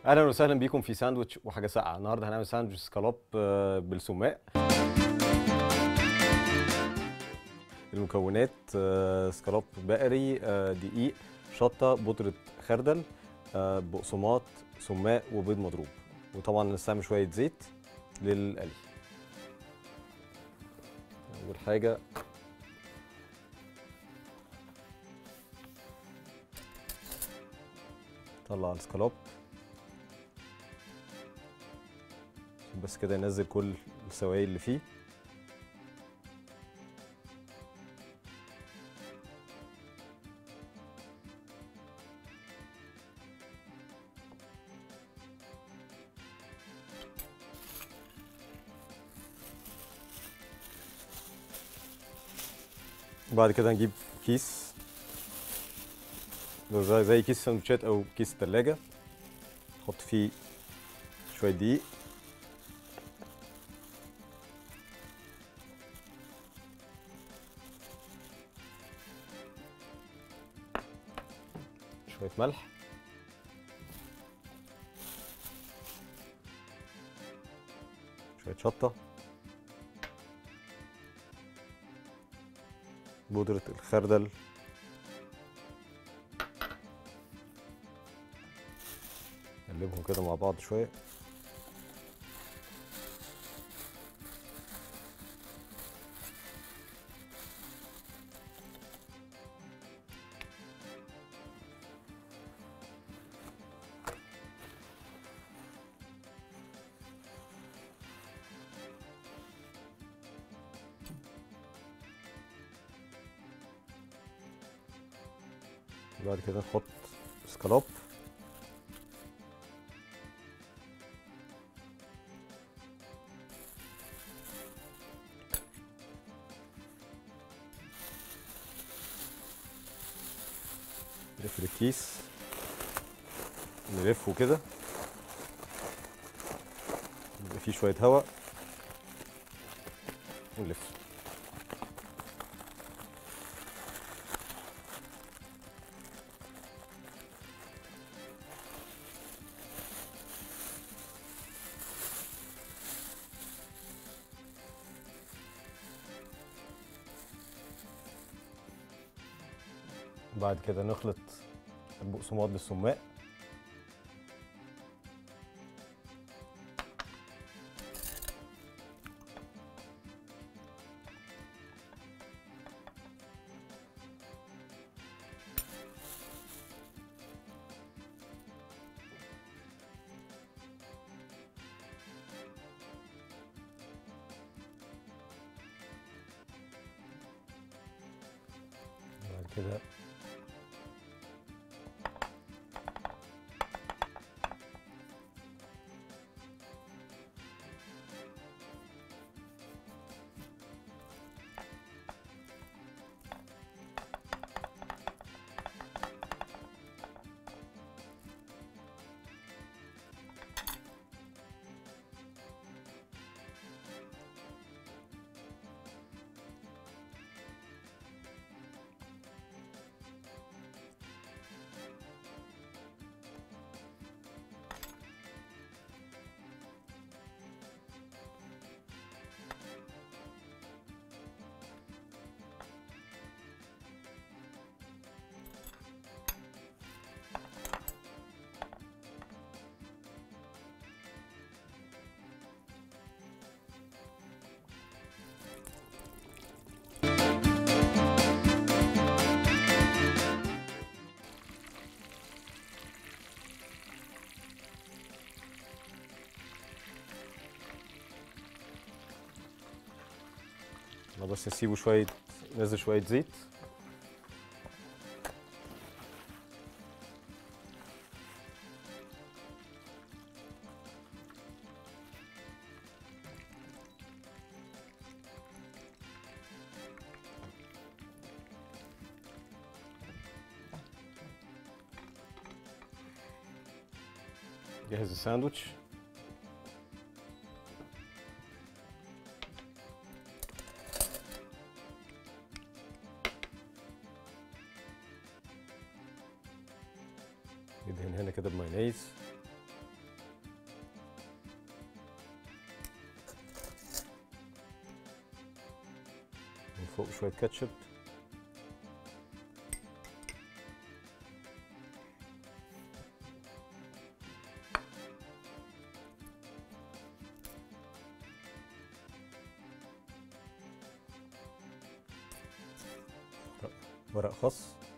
اهلا وسهلا بيكم في ساندوتش وحاجه ساقعه النهارده هنعمل ساندوتش سكالوب آه، بالسماق المكونات آه، سكالوب بقري آه، دقيق شطه بودره خردل آه، بقسماط سماق وبيض مضروب وطبعا نستعمل شويه زيت للقلي اول حاجه طلع السكالوب بس كده ينزل كل السوائل اللي فيه بعد كده نجيب كيس ده زي زي كيس سندوتشات او كيس تلاجة نحط فيه شوية دقيق شوية ملح شوية شطة بودرة الخردل نقلبهم كده مع بعض شوية بعد كده نحط سكالوب نقفل الكيس نلفه كده يبقى فيه شوية هواء ونلفه بعد كده نخلط البقسماط بالسماق بعد كده انا بس نسيبه شويه ننزل شويه زيت جهز الساندوتش ندهن هنا كده بمايونيز فوق شويه كاتشب ورق خاص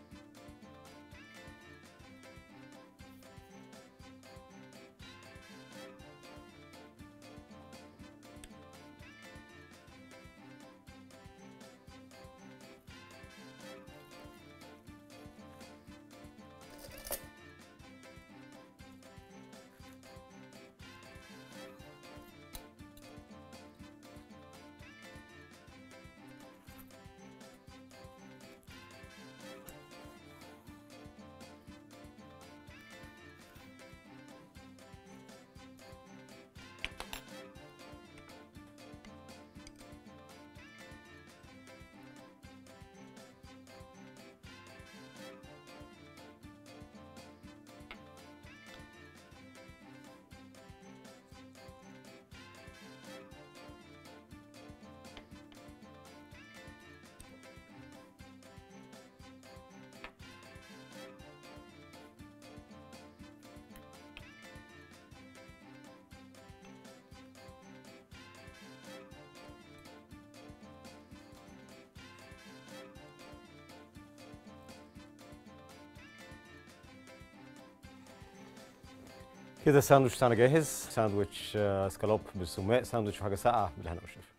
كده الساندوتش بتاعنا جاهز ساندوتش آه، سكالوب بالسماق ساندوتش وحاجه ساقعه بالهنا والشفا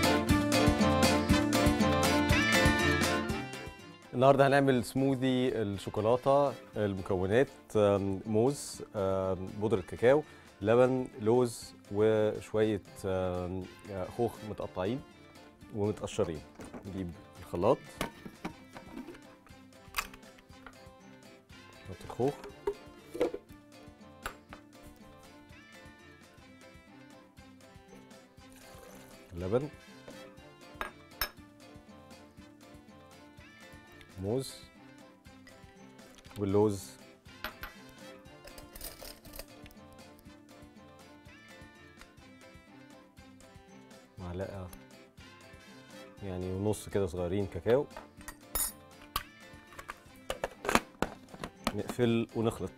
النهارده هنعمل سموذي الشوكولاته المكونات آم، موز آم، بودره كاكاو لبن لوز وشويه آم، آه، خوخ متقطعين ومتقشرين نجيب الخلاط نحط الخوخ اللبن موز واللوز معلقة يعني ونص كده صغيرين كاكاو نقفل ونخلط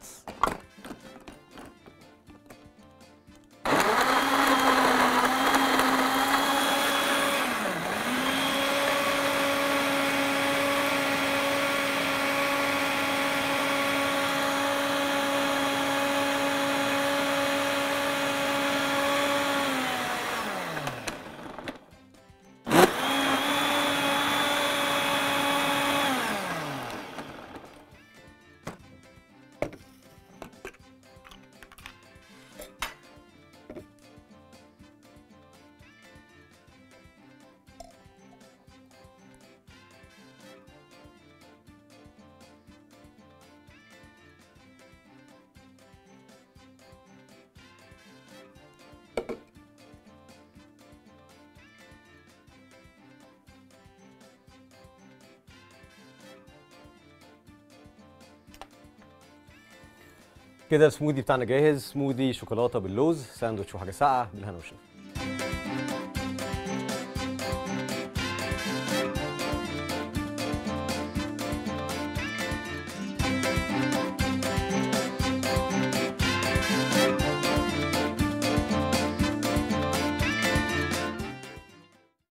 كده السموذي بتاعنا جاهز سموذي شوكولاته باللوز ساندوتش وحاجه ساقعه بالهنا والشفا